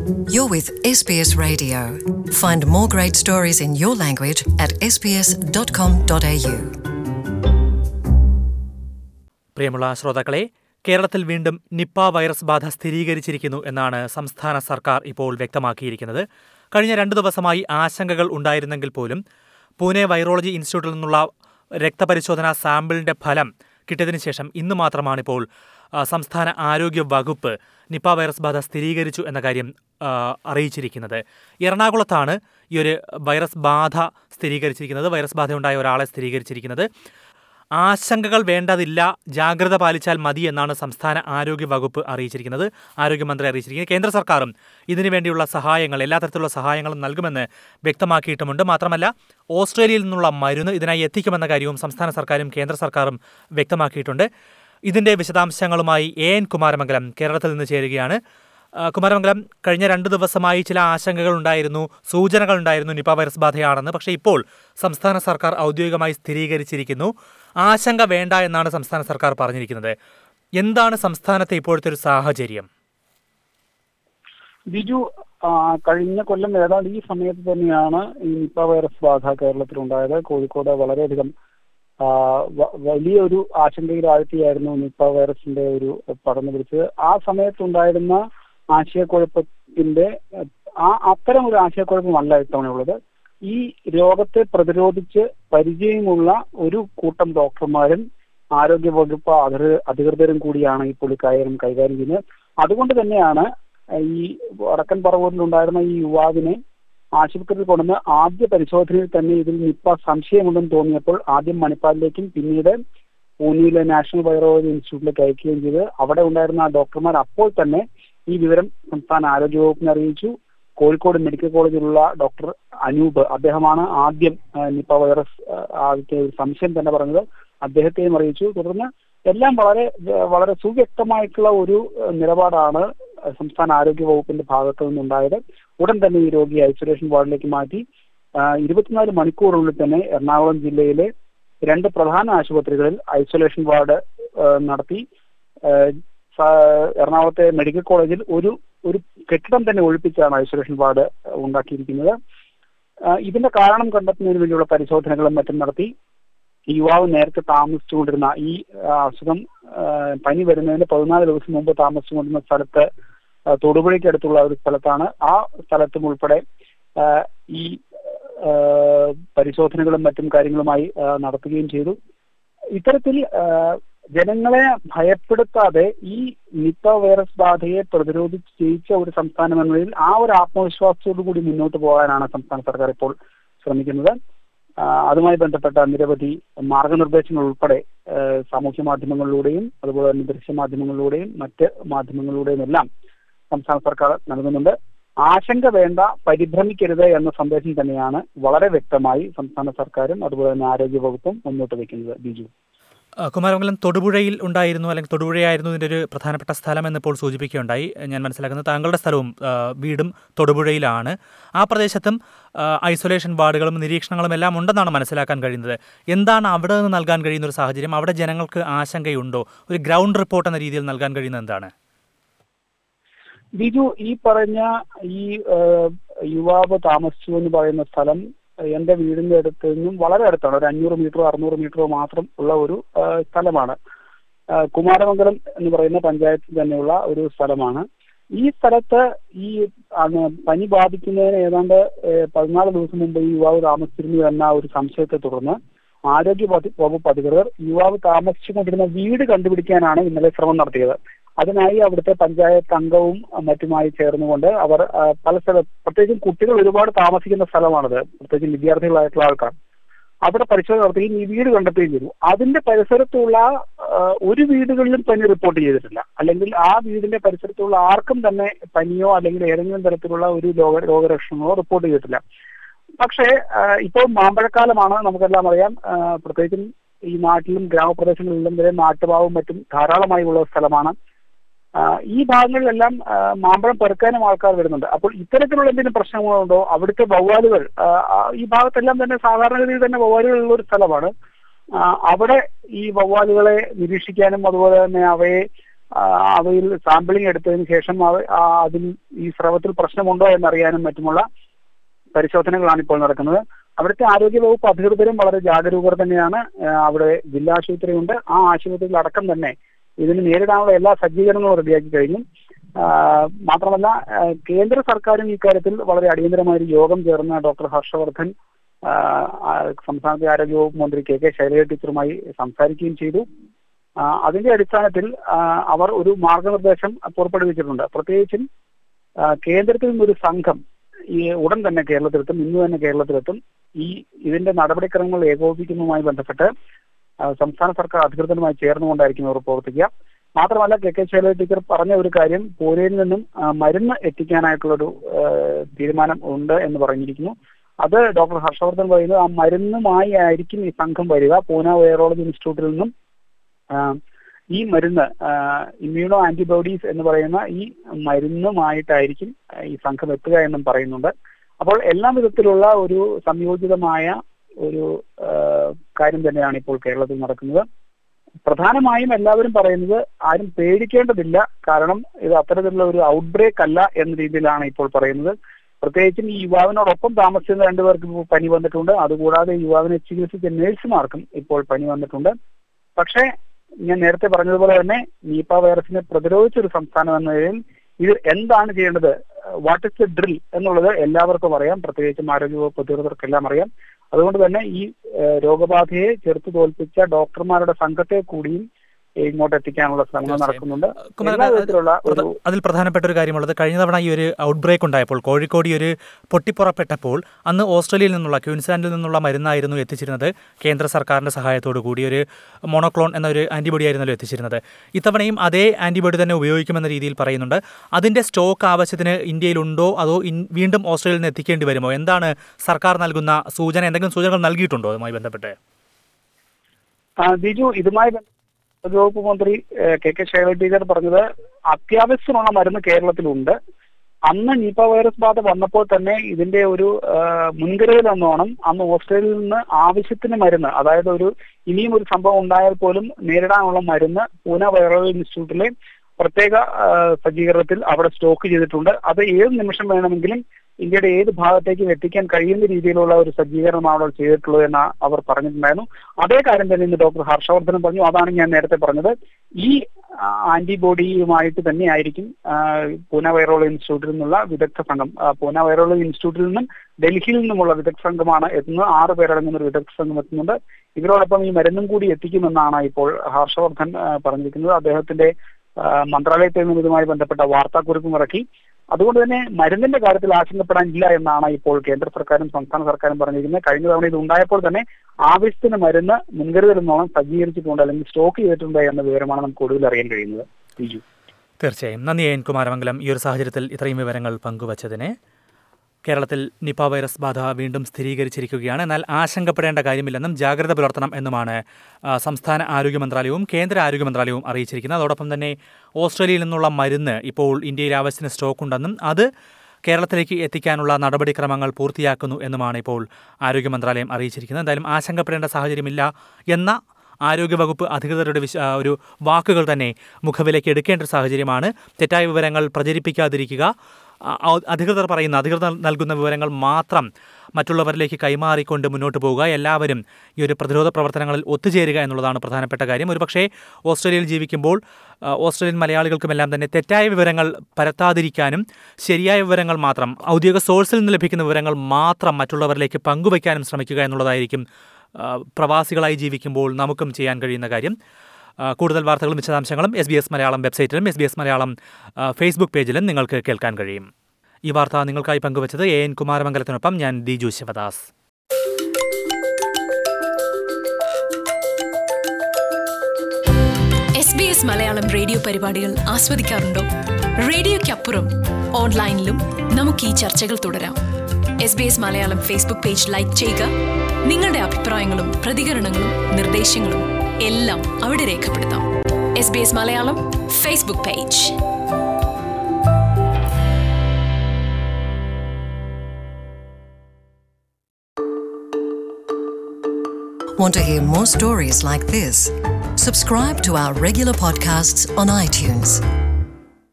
You're with SBS Radio. Find more great stories in your language at sbs.com.au. പ്രിയമുള്ള ശ്രോതാക്കളെ കേരളത്തിൽ വീണ്ടും Nipah virus ബാധ സ്ഥിരീകരിച്ചിരിക്കുന്നു എന്നാണ് സംസ്ഥാന സർക്കാർ ഇപ്പോൾ വ്യക്തമാക്കിയിരിക്കുന്നത് കഴിഞ്ഞ രണ്ടു ദിവസമായി ആശങ്കകൾ ഉണ്ടായിരുന്നെങ്കിൽ പോലും പൂനെ വൈറോളജി ഇൻസ്റ്റിറ്റ്യൂട്ടിൽ നിന്നുള്ള രക്തപരിശോധനാ സാമ്പിളിന്റെ ഫലം കിട്ടിയതിനു ശേഷം ഇന്ന് മാത്രമാണ് ഇപ്പോൾ ആ, സംസ്ഥാന ആരോഗ്യ വകുപ്പ് നിപ്പ വൈറസ് ബാധ സ്ഥിരീകരിച്ചു എന്ന കാര്യം ആ, അറിയിച്ചിരിക്കുന്നത് എറണാകുളത്താണ് ഈ ഒരു വൈറസ് ബാധ സ്ഥിരീകരിച്ചിരിക്കുന്നത് വൈറസ് ബാധയുണ്ടായ ഒരാളെ സ്ഥിരീകരിച്ചിരിക്കുന്നത് ആശങ്കകൾ വേണ്ടതില്ല ജാഗ്രത പാലിച്ചാൽ മതി എന്നാണ് സംസ്ഥാന ആരോഗ്യ വകുപ്പ് അറിയിച്ചിരിക്കുന്നത് ആരോഗ്യമന്ത്രി അറിയിച്ചിരിക്കുന്നത് കേന്ദ്ര സർക്കാരും ഇതിനു വേണ്ടിയുള്ള സഹായങ്ങൾ എല്ലാ തരത്തിലുള്ള സഹായങ്ങളും നൽകുമെന്ന് വ്യക്തമാക്കിയിട്ടുമുണ്ട് മാത്രമല്ല ഓസ്ട്രേലിയയിൽ നിന്നുള്ള മരുന്ന് ഇതിനായി എത്തിക്കുമെന്ന കാര്യവും സംസ്ഥാന സർക്കാരും കേന്ദ്ര സർക്കാരും വ്യക്തമാക്കിയിട്ടുണ്ട് ഇതിന്റെ വിശദാംശങ്ങളുമായി എ എൻ കുമാരമംഗലം കേരളത്തിൽ നിന്ന് ചേരുകയാണ് ആ, കുമാരമംഗലം കഴിഞ്ഞ രണ്ട് ദിവസമായി ചില ആശങ്കകൾ ഉണ്ടായിരുന്നു സൂചനകൾ ഉണ്ടായിരുന്നു നിപ വൈറസ് ബാധയാണെന്ന് പക്ഷേ ഇപ്പോൾ സംസ്ഥാന സർക്കാർ ഔദ്യോഗികമായി സ്ഥിരീകരിച്ചിരിക്കുന്നു ആശങ്ക വേണ്ട എന്നാണ് സംസ്ഥാന സർക്കാർ പറഞ്ഞിരിക്കുന്നത് എന്താണ് സംസ്ഥാനത്തെ ഇപ്പോഴത്തെ ഒരു സാഹചര്യം ബിജു ആ, കഴിഞ്ഞ കൊല്ലം ഏതാണ്ട് ഈ സമയത്ത് തന്നെയാണ് ഈ നിപ്പ വൈറസ് ബാധ കേരളത്തിലുണ്ടായത് കോഴിക്കോട് വളരെയധികം ആ, വ- വലിയൊരു ആശങ്കയിലാഴ്ത്തിയായിരുന്നു നിപ്പ വൈറസിന്റെ ഒരു പടർന്നു പിടിച്ചത് ആ സമയത്തുണ്ടായിരുന്ന ആശയക്കുഴപ്പത്തിന്റെ ആ അത്തരം ഒരു ആശയക്കുഴപ്പമല്ല ഇത്തവണയുള്ളത് ഈ രോഗത്തെ പ്രതിരോധിച്ച് പരിചയമുള്ള ഒരു കൂട്ടം ഡോക്ടർമാരും ആരോഗ്യ വകുപ്പ് അധികൃ- അധികൃതരും കൂടിയാണ് ഇപ്പോൾ ഇക്കാര്യം കൈകാര്യം ചെയ്യുന്നത് അതുകൊണ്ട് തന്നെയാണ് ഈ വടക്കൻ പറവൂരിലുണ്ടായിരുന്ന ഈ യുവാവിനെ ആശുപത്രിയിൽ കൊണ്ടുവന്ന് ആദ്യ പരിശോധനയിൽ തന്നെ ഇതിൽ നിപ്പ സംശയമുണ്ടെന്ന് തോന്നിയപ്പോൾ ആദ്യം മണിപ്പാലിലേക്കും പിന്നീട് പൂനെയിലെ നാഷണൽ വൈറോളജി ഇൻസ്റ്റിറ്റ്യൂട്ടിലേക്ക് അയക്കുകയും ചെയ്ത് അവിടെ ഉണ്ടായിരുന്ന ആ ഡോക്ടർമാർ അപ്പോൾ തന്നെ ഈ വിവരം സംസ്ഥാന ആരോഗ്യ വകുപ്പിനെ അറിയിച്ചു കോഴിക്കോട് മെഡിക്കൽ കോളേജിലുള്ള ഡോക്ടർ അനൂപ് അദ്ദേഹമാണ് ആദ്യം ആ, നിപ്പ വൈറസ് ആ, ആദ്യത്തെ ഒരു സംശയം തന്നെ പറഞ്ഞത് അദ്ദേഹത്തെയും അറിയിച്ചു തുടർന്ന് എല്ലാം വളരെ വളരെ സുവ്യക്തമായിട്ടുള്ള ഒരു ആ, നിലപാടാണ് സംസ്ഥാന ആരോഗ്യ വകുപ്പിന്റെ ഭാഗത്തു നിന്നുണ്ടായത് ഉടൻ തന്നെ ഈ രോഗിയെ ഐസൊലേഷൻ വാർഡിലേക്ക് മാറ്റി ആ, ഇരുപത്തിനാല് മണിക്കൂറിനുള്ളിൽ തന്നെ എറണാകുളം ജില്ലയിലെ രണ്ട് പ്രധാന ആശുപത്രികളിൽ ഐസൊലേഷൻ വാർഡ് ആ, നടത്തി ആ, സ- എറണാകുളത്തെ മെഡിക്കൽ കോളേജിൽ ഒരു ഒരു കെട്ടിടം തന്നെ ഒഴിപ്പിച്ചാണ് ഐസൊലേഷൻ വാർഡ് ഉണ്ടാക്കിയിരിക്കുന്നത് ആ, ഇതിന്റെ കാരണം കണ്ടെത്തുന്നതിന് വേണ്ടിയുള്ള പരിശോധനകളും മറ്റും നടത്തി ഈ യുവാവ് നേരത്തെ താമസിച്ചുകൊണ്ടിരുന്ന ഈ ആ, അസുഖം ആ, പനി വരുന്നതിന് പതിനാല് ദിവസം മുമ്പ് താമസിച്ചുകൊണ്ടിരുന്ന സ്ഥലത്ത് ആ, തൊടുപുഴയ്ക്കടുത്തുള്ള ഒരു സ്ഥലത്താണ് ആ സ്ഥലത്തും ഉൾപ്പെടെ ആ, ഈ ആ, പരിശോധനകളും മറ്റും കാര്യങ്ങളുമായി ആ, നടത്തുകയും ചെയ്തു ഇത്തരത്തിൽ ആ, ജനങ്ങളെ ഭയപ്പെടുത്താതെ ഈ നിപ്പ വൈറസ് ബാധയെ പ്രതിരോധിച്ച് ജയിച്ച ഒരു സംസ്ഥാനം എന്ന നിലയിൽ ആ ഒരു ആത്മവിശ്വാസത്തോടു കൂടി മുന്നോട്ട് പോകാനാണ് സംസ്ഥാന സർക്കാർ ഇപ്പോൾ ശ്രമിക്കുന്നത് ആ, അതുമായി ബന്ധപ്പെട്ട നിരവധി മാർഗനിർദ്ദേശങ്ങൾ ഉൾപ്പെടെ ആ, സാമൂഹ്യ മാധ്യമങ്ങളിലൂടെയും അതുപോലെ തന്നെ ദൃശ്യമാധ്യമങ്ങളിലൂടെയും മറ്റ് മാധ്യമങ്ങളിലൂടെയും എല്ലാം സംസ്ഥാന സർക്കാർ നൽകുന്നുണ്ട് ആശങ്ക വേണ്ട പരിഭ്രമിക്കരുത് എന്ന സന്ദേശം തന്നെയാണ് വളരെ വ്യക്തമായി സംസ്ഥാന സർക്കാരും അതുപോലെ തന്നെ ആരോഗ്യ വകുപ്പും മുന്നോട്ട് വയ്ക്കുന്നത് ബിജു ആ, കുമാരമംഗലം തൊടുപുഴയിൽ ഉണ്ടായിരുന്നു അല്ലെങ്കിൽ തൊടുപുഴയായിരുന്നു ഇതിൻ്റെ ഒരു പ്രധാനപ്പെട്ട സ്ഥലം എന്നിപ്പോൾ സൂചിപ്പിക്കുകയുണ്ടായി ഞാൻ മനസ്സിലാക്കുന്നത് താങ്കളുടെ സ്ഥലവും ആ, വീടും തൊടുപുഴയിലാണ് ആ പ്രദേശത്തും ആ, ഐസൊലേഷൻ വാർഡുകളും നിരീക്ഷണങ്ങളും എല്ലാം ഉണ്ടെന്നാണ് മനസ്സിലാക്കാൻ കഴിയുന്നത് എന്താണ് അവിടെ നിന്ന് നൽകാൻ കഴിയുന്ന ഒരു സാഹചര്യം അവിടെ ജനങ്ങൾക്ക് ആശങ്കയുണ്ടോ ഒരു ഗ്രൗണ്ട് റിപ്പോർട്ട് എന്ന രീതിയിൽ നൽകാൻ കഴിയുന്നത് എന്താണ് ബിജു ഈ പറഞ്ഞ ഈ ആ, യുവാവ് താമസിച്ചു എന്ന് പറയുന്ന സ്ഥലം എന്റെ വീടിന്റെ അടുത്ത് നിന്നും വളരെ അടുത്താണ് ഒരു അഞ്ഞൂറ് മീറ്ററോ അറുന്നൂറ് മീറ്ററോ മാത്രം ഉള്ള ഒരു ആ, സ്ഥലമാണ് ആ, കുമാരമംഗലം എന്ന് പറയുന്ന പഞ്ചായത്തിൽ തന്നെയുള്ള ഒരു സ്ഥലമാണ് ഈ സ്ഥലത്ത് ഈ ആണ് പനി ബാധിക്കുന്നതിന് ഏതാണ്ട് ഏ, പതിനാല് ദിവസം മുമ്പ് ഈ യുവാവ് താമസിച്ചിരുന്നു എന്ന ഒരു സംശയത്തെ തുടർന്ന് ആരോഗ്യ വകുപ്പ് വകുപ്പ് അധികൃതർ യുവാവ് താമസിച്ചുകൊണ്ടിരുന്ന വീട് കണ്ടുപിടിക്കാനാണ് ഇന്നലെ ശ്രമം നടത്തിയത് അതിനായി അവിടുത്തെ പഞ്ചായത്ത് അംഗവും അഹ് മറ്റുമായി ചേർന്നുകൊണ്ട് അവർ ആ, പല സ്ഥല പ്രത്യേകിച്ചും കുട്ടികൾ ഒരുപാട് താമസിക്കുന്ന സ്ഥലമാണത് പ്രത്യേകിച്ചും വിദ്യാർത്ഥികളായിട്ടുള്ള ആൾക്കാർ അവിടെ പരിശോധന നടത്തുകയും ഈ വീട് കണ്ടെത്തുകയും ചെയ്തു അതിന്റെ പരിസരത്തുള്ള ആ, ഒരു വീടുകളിലും പനി റിപ്പോർട്ട് ചെയ്തിട്ടില്ല അല്ലെങ്കിൽ ആ വീടിന്റെ പരിസരത്തുള്ള ആർക്കും തന്നെ പനിയോ അല്ലെങ്കിൽ ഏതെങ്കിലും തരത്തിലുള്ള ഒരു രോഗ രോഗലക്ഷണങ്ങളോ റിപ്പോർട്ട് ചെയ്തിട്ടില്ല പക്ഷേ ആ, ഇപ്പോൾ മാമ്പഴക്കാലമാണ് നമുക്കെല്ലാം അറിയാം ആ, പ്രത്യേകിച്ചും ഈ നാട്ടിലും ഗ്രാമപ്രദേശങ്ങളിലും വരെ നാട്ടുപാവും മറ്റും ധാരാളമായി ഉള്ള സ്ഥലമാണ് ആ, ഈ ഭാഗങ്ങളിലെല്ലാം ആ, മാമ്പഴം പെറുക്കാനും ആൾക്കാർ വരുന്നുണ്ട് അപ്പോൾ ഇത്തരത്തിലുള്ള എന്തെങ്കിലും പ്രശ്നങ്ങളുണ്ടോ അവിടുത്തെ വവ്വാലുകൾ ആ, ആ, ഈ ഭാഗത്തെല്ലാം തന്നെ സാധാരണഗതിയിൽ തന്നെ വവ്വാലുകൾ ഉള്ള ഒരു സ്ഥലമാണ് ആ, അവിടെ ഈ വവ്വാലുകളെ നിരീക്ഷിക്കാനും അതുപോലെ തന്നെ അവയെ ആ, അവയിൽ സാമ്പിളിംഗ് എടുത്തതിന് ശേഷം അവ- ആ, അതിൽ ഈ സ്രവത്തിൽ പ്രശ്നമുണ്ടോ എന്നറിയാനും മറ്റുമുള്ള പരിശോധനകളാണ് ഇപ്പോൾ നടക്കുന്നത് അവിടുത്തെ ആരോഗ്യ വകുപ്പ് അധികൃതരും വളരെ ജാഗരൂകർ തന്നെയാണ് ആ, അവിടെ ജില്ലാ ആശുപത്രിയുണ്ട് ആ ആശുപത്രിയിൽ അടക്കം തന്നെ ഇതിന് നേരിടാനുള്ള എല്ലാ സജ്ജീകരണങ്ങളും റെഡിയാക്കി കഴിഞ്ഞു ആ, മാത്രമല്ല ആ, കേന്ദ്ര സർക്കാരും ഇക്കാര്യത്തിൽ വളരെ അടിയന്തരമായ ഒരു യോഗം ചേർന്ന് ഡോക്ടർ ഹർഷവർദ്ധൻ ആ, ആ, സംസ്ഥാനത്തെ ആരോഗ്യ വകുപ്പ് മന്ത്രി കെ കെ ശൈലജ ടീച്ചറുമായി സംസാരിക്കുകയും ചെയ്തു ആ, അതിന്റെ അടിസ്ഥാനത്തിൽ ആ, അവർ ഒരു മാർഗനിർദ്ദേശം പുറപ്പെടുവിച്ചിട്ടുണ്ട് പ്രത്യേകിച്ചും ആ, കേന്ദ്രത്തിൽ നിന്നൊരു സംഘം ഈ ഉടൻ തന്നെ കേരളത്തിലെത്തും ഇന്ന് തന്നെ കേരളത്തിലെത്തും ഈ ഇതിന്റെ നടപടിക്രമങ്ങൾ ഏകോപിപ്പിക്കുന്നതുമായി ബന്ധപ്പെട്ട് ആ, സംസ്ഥാന സർക്കാർ അധികൃതരുമായി ചേർന്നുകൊണ്ടായിരിക്കും ഇവർ പ്രവർത്തിക്കുക മാത്രമല്ല കെ കെ ശൈലജ ടീച്ചർ പറഞ്ഞ ഒരു കാര്യം പൂനെയിൽ നിന്നും ആ, മരുന്ന് എത്തിക്കാനായിട്ടുള്ളൊരു ആ, തീരുമാനം ഉണ്ട് എന്ന് പറഞ്ഞിരിക്കുന്നു അത് ഡോക്ടർ ഹർഷവർദ്ധൻ പറയുന്നത് ആ മരുന്നുമായി ആയിരിക്കും ഈ സംഘം വരിക പൂന വൈറോളജി ഇൻസ്റ്റിറ്റ്യൂട്ടിൽ നിന്നും ആ, ഈ മരുന്ന് ഇമ്മ്യൂണോ ആന്റിബോഡീസ് എന്ന് പറയുന്ന ഈ മരുന്നുമായിട്ടായിരിക്കും ആ, ഈ സംഘം എത്തുക എന്നും പറയുന്നുണ്ട് അപ്പോൾ എല്ലാ വിധത്തിലുള്ള ഒരു സംയോജിതമായ ഒരു ആ, കാര്യം തന്നെയാണ് ഇപ്പോൾ കേരളത്തിൽ നടക്കുന്നത് പ്രധാനമായും എല്ലാവരും പറയുന്നത് ആരും പേടിക്കേണ്ടതില്ല കാരണം ഇത് അത്തരത്തിലുള്ള ഒരു ഔട്ട്ബ്രേക്ക് അല്ല എന്ന രീതിയിലാണ് ഇപ്പോൾ പറയുന്നത് പ്രത്യേകിച്ചും ഈ യുവാവിനോടൊപ്പം താമസിക്കുന്ന രണ്ടുപേർക്ക് ഇപ്പോൾ പനി വന്നിട്ടുണ്ട് അതുകൂടാതെ യുവാവിനെ ചികിത്സിച്ച നഴ്സുമാർക്കും ഇപ്പോൾ പനി വന്നിട്ടുണ്ട് പക്ഷേ ഞാൻ നേരത്തെ പറഞ്ഞതുപോലെ തന്നെ നീപ്പ വൈറസിനെ പ്രതിരോധിച്ച ഒരു സംസ്ഥാനം എന്ന നിലയിൽ ഇത് എന്താണ് ചെയ്യേണ്ടത് വാട്ട് ഇസ് ദ ഡ്രിൽ എന്നുള്ളത് എല്ലാവർക്കും അറിയാം പ്രത്യേകിച്ചും ആരോഗ്യവകുപ്പ് അധികൃതർക്കെല്ലാം അറിയാം അതുകൊണ്ട് തന്നെ ഈ ഏഹ്, രോഗബാധയെ ചെറുത്തു തോൽപ്പിച്ച ഡോക്ടർമാരുടെ സംഘത്തെ കൂടിയും ഇങ്ങോട്ട് എത്തിക്കാനുള്ള ശ്രമങ്ങൾ തീർച്ചയായും. നടക്കുന്നുണ്ട് കുമാരൻ, എല്ലാ വിധത്തിലുള്ള ഒരു പ്രധ- അതിൽ പ്രധാനപ്പെട്ട ഒരു കാര്യമുള്ളത് കഴിഞ്ഞ തവണ ഈ ഒരു ഔട്ട്ബ്രേക്ക് ഉണ്ടായപ്പോൾ കോഴിക്കോട് ഈ ഒരു പൊട്ടിപ്പുറപ്പെട്ടപ്പോൾ അന്ന് ഓസ്ട്രേലിയയിൽ നിന്നുള്ള ക്യൂൻസ്ലാൻഡിൽ നിന്നുള്ള മരുന്നായിരുന്നു എത്തിച്ചിരുന്നത് കേന്ദ്ര സർക്കാരിന്റെ സഹായത്തോടു കൂടി ഒരു മോണോക്ലോൺ എന്ന ഒരു ആന്റിബോഡി ആയിരുന്നല്ലോ എത്തിച്ചിരുന്നത് ഇത്തവണയും അതേ ആന്റിബോഡി തന്നെ ഉപയോഗിക്കുമെന്ന രീതിയിൽ പറയുന്നുണ്ട് അതിന്റെ സ്റ്റോക്ക് ആവശ്യത്തിന് ഇന്ത്യയിലുണ്ടോ അതോ ഇൻ- വീണ്ടും ഓസ്ട്രേലിയയിൽ നിന്ന് എത്തിക്കേണ്ടി വരുമോ എന്താണ് സർക്കാർ നൽകുന്ന സൂചന എന്തെങ്കിലും സൂചനകൾ നൽകിയിട്ടുണ്ടോ അതുമായി ബന്ധപ്പെട്ട് ആ, ബിജു ഇതുമായി ബന്ധ- വകുപ്പ് മന്ത്രി ഏഹ്, കെ കെ ശൈലജ ടീച്ചർ പറഞ്ഞത് അത്യാവശ്യമുള്ള മരുന്ന് കേരളത്തിലുണ്ട് അന്ന് നിപ വൈറസ് ബാധ വന്നപ്പോൾ തന്നെ ഇതിന്റെ ഒരു ആ, മുൻകരുതൽ എന്നോണം അന്ന് ഓസ്ട്രേലിയയിൽ നിന്ന് ആവശ്യത്തിന് മരുന്ന് അതായത് ഒരു ഇനിയും ഒരു സംഭവം ഉണ്ടായാൽ പോലും നേരിടാനുള്ള മരുന്ന് പൂന വൈറൽ ഇൻസ്റ്റിറ്റ്യൂട്ടിലെ പ്രത്യേക ആ, സജ്ജീകരണത്തിൽ അവിടെ സ്റ്റോക്ക് ചെയ്തിട്ടുണ്ട് അത് ഏത് നിമിഷം വേണമെങ്കിലും ഇന്ത്യയുടെ ഏത് ഭാഗത്തേക്കും എത്തിക്കാൻ കഴിയുന്ന രീതിയിലുള്ള ഒരു സജ്ജീകരണമാണ് അവിടെ ചെയ്തിട്ടുള്ളത് എന്ന് അവർ പറഞ്ഞിട്ടുണ്ടായിരുന്നു അതേ കാര്യം തന്നെ ഇന്ന് ഡോക്ടർ ഹർഷവർദ്ധൻ പറഞ്ഞു അതാണ് ഞാൻ നേരത്തെ പറഞ്ഞത് ഈ ആ, ആന്റിബോഡിയുമായിട്ട് തന്നെയായിരിക്കും ആ, പൂന വൈറോളജി ഇൻസ്റ്റിറ്റ്യൂട്ടിൽ നിന്നുള്ള വിദഗ്ധ സംഘം ആ, പൂന വൈറോളജി ഇൻസ്റ്റിറ്റ്യൂട്ടിൽ നിന്നും ഡൽഹിയിൽ നിന്നുമുള്ള വിദഗ്ധ സംഘമാണ് എത്തുന്നത് ആറ് പേരടങ്ങുന്ന ഒരു വിദഗ്ധ സംഘം എത്തുന്നുണ്ട് ഇവരോടൊപ്പം ഈ മരുന്നും കൂടി എത്തിക്കുമെന്നാണ് ഇപ്പോൾ ഹർഷവർദ്ധൻ ആ, പറഞ്ഞിരിക്കുന്നത് അദ്ദേഹത്തിന്റെ ആ, മന്ത്രാലയത്തിൽ നിന്നും ഇതുമായി ബന്ധപ്പെട്ട വാർത്താക്കുറിപ്പും ഇറക്കി അതുകൊണ്ട് തന്നെ മരുന്നിന്റെ കാര്യത്തിൽ ആശങ്കപ്പെടാനില്ല എന്നാണ് ഇപ്പോൾ കേന്ദ്ര സർക്കാരും സംസ്ഥാന സർക്കാരും പറഞ്ഞിരിക്കുന്നത് കഴിഞ്ഞ തവണ ഇത് ഉണ്ടായപ്പോൾ തന്നെ ആവശ്യത്തിന് മരുന്ന് മുൻകരുതൽ എന്നോണം സജ്ജീകരിച്ചിട്ടുണ്ട് അല്ലെങ്കിൽ സ്റ്റോക്ക് ചെയ്തിട്ടുണ്ട് എന്ന വിവരമാണ് നമുക്ക് ഒടുവിൽ അറിയാൻ കഴിയുന്നത് ബിജു തീർച്ചയായും നന്ദി എൻ കുമാരമംഗലം ഈ ഒരു സാഹചര്യത്തിൽ ഇത്രയും വിവരങ്ങൾ പങ്കുവച്ചതിന് കേരളത്തിൽ നിപ വൈറസ് ബാധ വീണ്ടും സ്ഥിരീകരിച്ചിരിക്കുകയാണ് എന്നാൽ ആശങ്കപ്പെടേണ്ട കാര്യമില്ലെന്നും ജാഗ്രത പുലർത്തണം എന്നുമാണ് ആ, സംസ്ഥാന ആരോഗ്യ മന്ത്രാലയവും കേന്ദ്ര ആരോഗ്യ മന്ത്രാലയവും അറിയിച്ചിരിക്കുന്നത് അതോടൊപ്പം തന്നെ ഓസ്ട്രേലിയയിൽ നിന്നുള്ള മരുന്ന് ഇപ്പോൾ ഇന്ത്യയിൽ ആവശ്യത്തിന് സ്റ്റോക്ക് ഉണ്ടെന്നും അത് കേരളത്തിലേക്ക് എത്തിക്കാനുള്ള നടപടിക്രമങ്ങൾ പൂർത്തിയാക്കുന്നു എന്നുമാണ് ഇപ്പോൾ ആരോഗ്യ മന്ത്രാലയം അറിയിച്ചിരിക്കുന്നത് എന്തായാലും ആശങ്കപ്പെടേണ്ട സാഹചര്യമില്ല എന്ന ആരോഗ്യവകുപ്പ് അധികൃതരുടെ വിശ ആ, ഒരു വാക്കുകൾ തന്നെ മുഖവിലേക്ക് എടുക്കേണ്ട ഒരു സാഹചര്യമാണ് തെറ്റായ വിവരങ്ങൾ പ്രചരിപ്പിക്കാതിരിക്കുക ആ, ഔ- അധികൃതർ പറയുന്ന അധികൃതർ നൽകുന്ന വിവരങ്ങൾ മാത്രം മറ്റുള്ളവരിലേക്ക് കൈമാറിക്കൊണ്ട് മുന്നോട്ട് പോവുക എല്ലാവരും ഈ ഒരു പ്രതിരോധ പ്രവർത്തനങ്ങളിൽ ഒത്തുചേരുക എന്നുള്ളതാണ് പ്രധാനപ്പെട്ട കാര്യം ഒരുപക്ഷേ ഓസ്ട്രേലിയയിൽ ജീവിക്കുമ്പോൾ ആ, ഓസ്ട്രേലിയൻ മലയാളികൾക്കുമെല്ലാം തന്നെ തെറ്റായ വിവരങ്ങൾ പരത്താതിരിക്കാനും ശരിയായ വിവരങ്ങൾ മാത്രം ഔദ്യോഗിക സോഴ്സിൽ നിന്ന് ലഭിക്കുന്ന വിവരങ്ങൾ മാത്രം മറ്റുള്ളവരിലേക്ക് പങ്കുവയ്ക്കാനും ശ്രമിക്കുക എന്നുള്ളതായിരിക്കും ആ, പ്രവാസികളായി ജീവിക്കുമ്പോൾ നമുക്കും ചെയ്യാൻ കഴിയുന്ന കാര്യം ആ, കൂടുതൽ വാർത്തകളും വിശദാംശങ്ങളും എസ് ബി എസ് മലയാളം വെബ്സൈറ്റിലും എസ് ബി എസ് മലയാളം ആ, ഫേസ്ബുക്ക് പേജിലും നിങ്ങൾക്ക് കേൾക്കാൻ കഴിയും ഈ വാർത്ത നിങ്ങൾക്കായി പങ്കുവച്ചത് എ എൻ കുമാരമംഗലത്തിനൊപ്പം ഞാൻ Diju Sivadas S B S Malayalam radio പരിപാടികൾ ആസ്വദിക്കാറുണ്ടോ റേഡിയോയ്ക്കപ്പുറം ഓൺലൈനിലും നമുക്ക് ഈ ചർച്ചകൾ തുടരാം S B S Malayalam Facebook page like ചെയ്യുക നിങ്ങളുടെ അഭിപ്രായങ്ങളും പ്രതികരണങ്ങളും നിർദ്ദേശങ്ങളും എല്ലാം അവിടെ രേഖപ്പെടുത്താം S B S Malayalam Facebook page Want to hear more stories like this? Subscribe to our regular podcasts on iTunes.